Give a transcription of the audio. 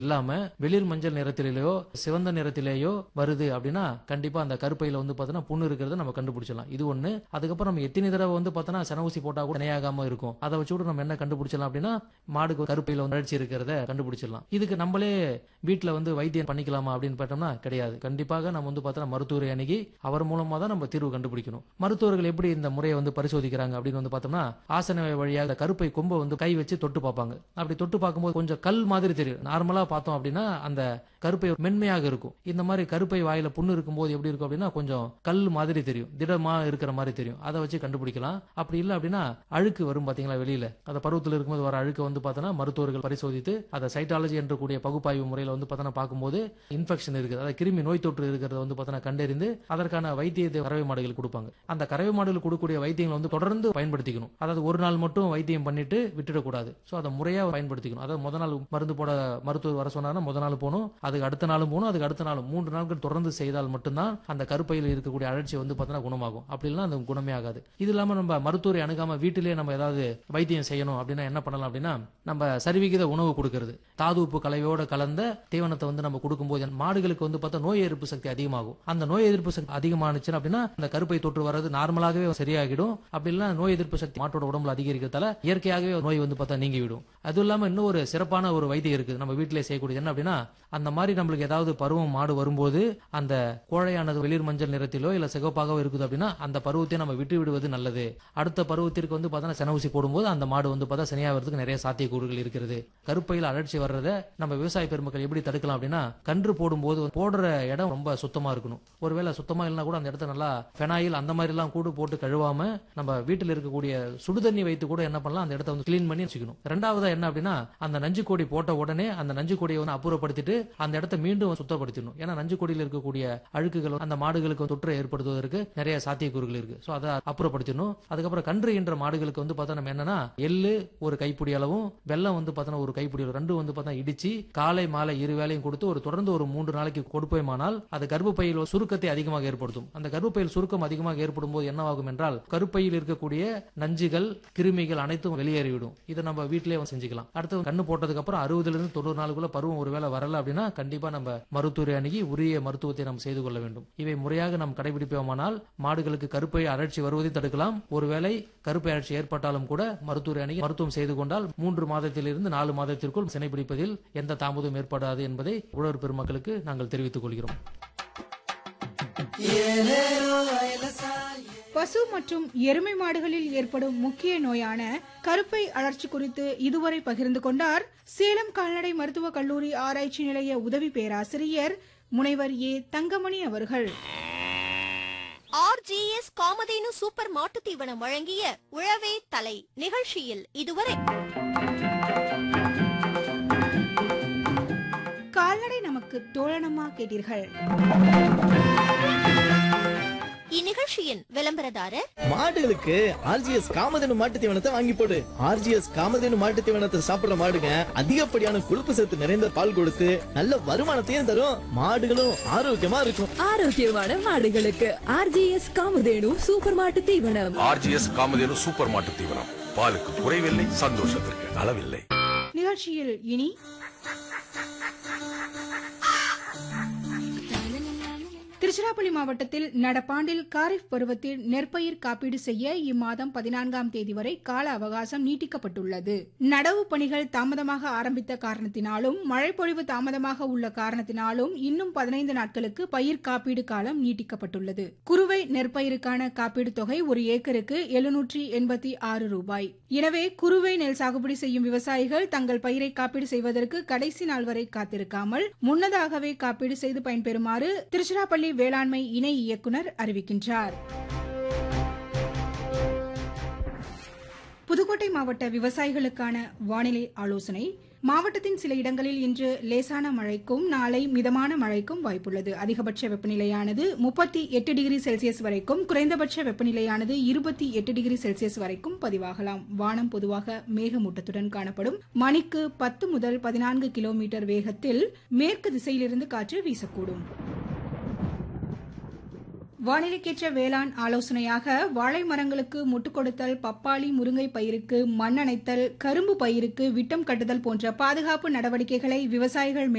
இல்லாம வெளிர் மஞ்சள் நிறத்திலேயோ சிவந்த நிறத்திலேயோ வருது அப்படின்னா கண்டிப்பா அந்த கருப்பையில வந்து பார்த்தோன்னா புண்ணு இருக்கிறத நம்ம கண்டுபிடிச்சலாம் இது ஒண்ணு அதுக்கப்புறம் நம்ம எத்தனை தடவை வந்து பார்த்தோன்னா சென ஊசி போட்டா கூட இணையாகாம இருக்கும் அதை வச்சு கூட நம்ம என்ன கண்டுபிடிச்சலாம் அப்படின்னா மாடுக்கு கருப்பையில வந்து வளர்ச்சி இருக்கிறத கண்டுபிடிச்சிடலாம் இதுக்கு நம்மளே வீட்ல வந்து வைத்தியம் பண்ணிக்கலாமா அப்படின்னு பார்த்தோம்னா கிடையாது கண்டிப்பாக நம்ம வந்து பார்த்தோன்னா மருத்துவரை அணுகி அவர் மூலமா தான் நம்ம தீர்வு கண்டுபிடிக்கணும் மருத்துவர்கள் எப்படி இந்த முறையை வந்து பரிசோதிக்கிறாங்க அப்படின்னு வந்து பார்த்தோம்னா ஆசன வழியாக இந்த கருப்பை கொம்பை வந்து கை வச்சு தொட்டு பார்ப்பாங்க அப்படி தொட்டு பார்க்கும்போது கொஞ்சம் கல் மாதிரி தெரியும் நார்மலா பார்த்தோம் அப்படின்னா அந்த கருப்பை மென்மையாக இருக்கும் இந்த மாதிரி கருப்பை வாயில புண்ணு இருக்கும்போது எப்படி இருக்கும் அப்படின்னா கொஞ்சம் கல் மாதிரி தெரியும் திடமா இருக்கிற மாதிரி தெரியும் அதை வச்சு கண்டுபிடிக்கலாம் அப்படி இல்லை அப்படின்னா அழுக்கு வரும் பாத்தீங்களா வெளியில அந்த பருவத்தில் இருக்கும்போது வர அழுக்கு வந்து பார்த்தோன்னா மருத்துவர்கள் பரிசோதித்து அதை சைட்டாலஜி என்ற கூடிய பகுப்பாய்வு முறையில் வந்து பார்த்தோன்னா பார்க்கும்போது இன்ஃபெக்ஷன் இருக்குது அதாவது கிருமி நோய் தொற்று இருக்கிறத வந்து பார்த்தோன்னா கண்டறிந்து அதற்கான வைத்தியத்தை கறவை மாடுகள் கொடுப்பாங்க அந்த கறவை மாடுகள் கொடுக்கக்கூடிய வைத்தியங்களை வந்து தொடர்ந்து பயன்படுத்திக்கணும் அதாவது ஒரு நாள் மட்டும் வைத்தியம் பண்ணிட்டு விட்டுடக்கூடாது ஸோ அதை முறையா பயன்படுத்திக்கணும் அதாவது முத நாள் மருந்து போட மருத்துவர் வர சொன்னாங்கன்னா முத நாள் போகணும் அதுக்கு அடுத்த நாளும் போகணும் அதுக்கு அடுத்த நாளும் மூன்று நாட்கள் தொடர்ந்து செய்தால் மட்டும்தான் அந்த கருப்பையில் இருக்கக்கூடிய அழற்சி வந்து பார்த்தோன்னா குணமாகும் அப்படி இல்லைன்னா அது குணமே ஆகாது இது இல்லாம நம்ம மருத்துவரை அணுகாம வீட்டிலேயே நம்ம ஏதாவது வைத்தியம் செய்யணும் அப்படின்னா என்ன பண்ணலாம் அப்படின்னா நம்ம சரிவிகித உணவு கொடுக்கிறது தாது உப்பு கலவையோட கலந்த தீவனத்தை வந்து நம்ம கொடுக்கும்போது மாடுகளுக்கு வந்து பார்த்தா நோய் எதிர்ப்பு சக்தி அதிகமாகும் அந்த நோய் எதிர்ப்பு சக்தி அதிகமானுச்சுன்னா அப்படின்னா அந்த கருப்பை தொற்று வர்றது நார்மலாகவே சரியாகிடும் அப்படி இல்லைன்னா நோய் எதிர்ப்பு சக்தி மாட்டோட உடம்புல அதிகரிக்கிறதால இயற்கையாகவே நோய் வந்து பார்த்தா நீங்கிவிடும் அதுவும் இல்லாம இன்னும் ஒரு சிறப்பான ஒரு வைத்தியம் இருக்குது நம்ம வீட்டிலே செய்யக்கூடியது என்ன அப்படின்னா அந்த மாதிரி நம்மளுக்கு ஏதாவது பருவம் மாடு வரும்போது அந்த கோழையானது வெளிர் மஞ்சள் நிறத்திலோ இல்ல சிகப்பாகவோ இருக்குது அப்படின்னா அந்த பருவத்தை நம்ம விட்டு விடுவது நல்லது அடுத்த பருவத்திற்கு வந்து பார்த்தா சென ஊசி போடும்போது அந்த மாடு வந்து பார்த்தா சனியாகிறதுக்கு நிறைய சாத்தியக்கூறுகள் இருக்கிறது கருப்பையில் அழற்சி வர்றதை நம்ம விவசாய பெருமக்கள் எப்படி தடுக்கலாம் அப்படின்னா கன்று போடும்போது போடுற இடம் ரொம்ப சுத்தமா இருக்கணும் ஒருவேளை சுத்தமா இல்லைனா கூட அந்த இடத்த நல்லா ஃபெனாயில் அந்த மாதிரி எல்லாம் கூடு போட்டு கழுவாம நம்ம வீட்டில் இருக்கக்கூடிய சுடுதண்ணி வைத்து கூட என்ன பண்ணலாம் அந்த இடத்த வந்து கிளீன் பண்ணி வச்சுக்கணும் ரெண்டாவதா என்ன அப்படின்னா அந்த நஞ்சு கொடி போட்ட உடனே அந்த நஞ்சு கொடியை வந்து அப்புறப்படுத்திட்டு அந்த இடத்த மீண்டும் சுத்தப்படுத்திடணும் ஏன்னா நஞ்சு கொடியில் இருக்கக்கூடிய அழுக்குகள் அந்த மாடுகளுக்கு தொற்று ஏற்படுத்துவதற்கு நிறைய சாத்தியக்கூறுகள் இருக்கு ஸோ அதை அப்புறப்படுத்திடணும் அதுக்கப்புறம் கன்று என்ற மாடுகளுக்கு வந்து பார்த்தா நம்ம என்னன்னா எள்ளு ஒரு கைப்பிடி அளவும் வெள்ளம் வந்து பார்த்தோன்னா ஒரு கைப்பிடி அளவு ரெண்டும் வந்து பார்த்தா இடிச்சு காலை மாலை இரு வேளையும் கொடுத்து ஒரு தொடர்ந்து ஒரு மூன்று நாளைக்கு கொடுப்போமானால் அது கர்ப்பப்பையில் சுருக்கத்தை அதிகமாக ஏற்படுத்தும் அந்த கர்ப்பப்பையில் சுருக்கம் அதிகமாக ஏற்படும் போது என்னவாகும் என்றால் கருப்பையில் இருக்கக்கூடிய நஞ்சுகள் கிருமிகள் அனைத்தும் வெளியேறிவிடும் இதை நம்ம வீட்டிலேயே செஞ்சுக்கலாம் அடுத்து கண்ணு போட்டதுக்கு அப்புறம் அறுபதுல இருந்து தொண்ணூறு நாளுக்குள்ள பருவம் ஒருவேளை வரல அப்படின்னா கண்டிப்பா நம்ம மருத்துவரை அணுகி உரிய மருத்துவத்தை நாம் செய்து கொள்ள வேண்டும் இவை முறையாக நாம் கடைபிடிப்போமானால் மாடுகளுக்கு கருப்பை அழற்சி வருவதை தடுக்கலாம் ஒருவேளை கருப்பை அழற்சி ஏற்பட்டாலும் கூட மருத்துவரை அணுகி மருத்துவம் செய்து கொண்டால் மூன்று மாதத்திலிருந்து நாலு மாதத்திற்குள் சினை பிடிப்பதில் எந்த தாமதமும் ஏற்படாது என்பதை உழவர் பெருமக்களுக்கு நாங்கள் தெரிவித்துக் கொள்கிறோம் பசு மற்றும் எருமை மாடுகளில் ஏற்படும் முக்கிய நோயான கருப்பை அழற்சி குறித்து இதுவரை பகிர்ந்து கொண்டார் சேலம் கால்நடை மருத்துவக் கல்லூரி ஆராய்ச்சி நிலைய உதவி பேராசிரியர் முனைவர் ஏ தங்கமணி அவர்கள் ஆர்ஜிஎஸ் காமதேனு சூப்பர் மாட்டுத் தீவனம் வழங்கிய உழவே தலை நிகழ்ச்சியில் இதுவரை கால்நடை நமக்கு தோழனமா கேட்டீர்கள் இந்நிகழ்ச்சியின் விளம்பரதாரர் மாடுகளுக்கு ஆர்ஜிஎஸ் காமதேனு மாட்டு தீவனத்தை வாங்கி போடு ஆர்ஜிஎஸ் காமதேனு மாட்டு தீவனத்தை சாப்பிடுற மாடுங்க அதிகப்படியான கொழுப்பு சத்து நிறைந்த பால் கொடுத்து நல்ல வருமானத்தையும் தரும் மாடுகளும் ஆரோக்கியமா இருக்கும் ஆரோக்கியமான மாடுகளுக்கு ஆர்ஜிஎஸ் காமதேனு சூப்பர் மாட்டு தீவனம் ஆர்ஜிஎஸ் காமதேனு சூப்பர் மாட்டு தீவனம் பாலுக்கு குறைவில்லை சந்தோஷத்திற்கு அளவில்லை நிகழ்ச்சியில் இனி திருச்சிராப்பள்ளி மாவட்டத்தில் நடப்பாண்டில் காரிஃப் பருவத்தில் நெற்பயிர் காப்பீடு செய்ய இம்மாதம் பதினான்காம் தேதி வரை கால அவகாசம் நீட்டிக்கப்பட்டுள்ளது நடவு பணிகள் தாமதமாக ஆரம்பித்த காரணத்தினாலும் மழைப்பொழிவு தாமதமாக உள்ள காரணத்தினாலும் இன்னும் பதினைந்து நாட்களுக்கு பயிர் காப்பீடு காலம் நீட்டிக்கப்பட்டுள்ளது குறுவை நெற்பயிருக்கான காப்பீடு தொகை ஒரு ஏக்கருக்கு எழுநூற்றி எண்பத்தி ஆறு ரூபாய் எனவே குறுவை நெல் சாகுபடி செய்யும் விவசாயிகள் தங்கள் பயிரை காப்பீடு செய்வதற்கு கடைசி நாள் வரை காத்திருக்காமல் முன்னதாகவே காப்பீடு செய்து பயன்பெறுமாறு திருச்சிராப்பள்ளி வேளாண்மை இணை இயக்குனர் அறிவிக்கின்றார் புதுக்கோட்டை மாவட்ட விவசாயிகளுக்கான வானிலை ஆலோசனை மாவட்டத்தின் சில இடங்களில் இன்று லேசான மழைக்கும் நாளை மிதமான மழைக்கும் வாய்ப்புள்ளது அதிகபட்ச வெப்பநிலையானது முப்பத்தி எட்டு டிகிரி செல்சியஸ் வரைக்கும் குறைந்தபட்ச வெப்பநிலையானது இருபத்தி எட்டு டிகிரி செல்சியஸ் வரைக்கும் பதிவாகலாம் வானம் பொதுவாக மேகமூட்டத்துடன் காணப்படும் மணிக்கு பத்து முதல் பதினான்கு கிலோமீட்டர் வேகத்தில் மேற்கு திசையிலிருந்து காற்று வீசக்கூடும் வானிலைக்கேற்ற வேளாண் ஆலோசனையாக வாழை மரங்களுக்கு முட்டு கொடுத்தல் பப்பாளி முருங்கை பயிருக்கு மண் அணைத்தல் கரும்பு பயிருக்கு விட்டம் கட்டுதல் போன்ற பாதுகாப்பு நடவடிக்கைகளை விவசாயிகள்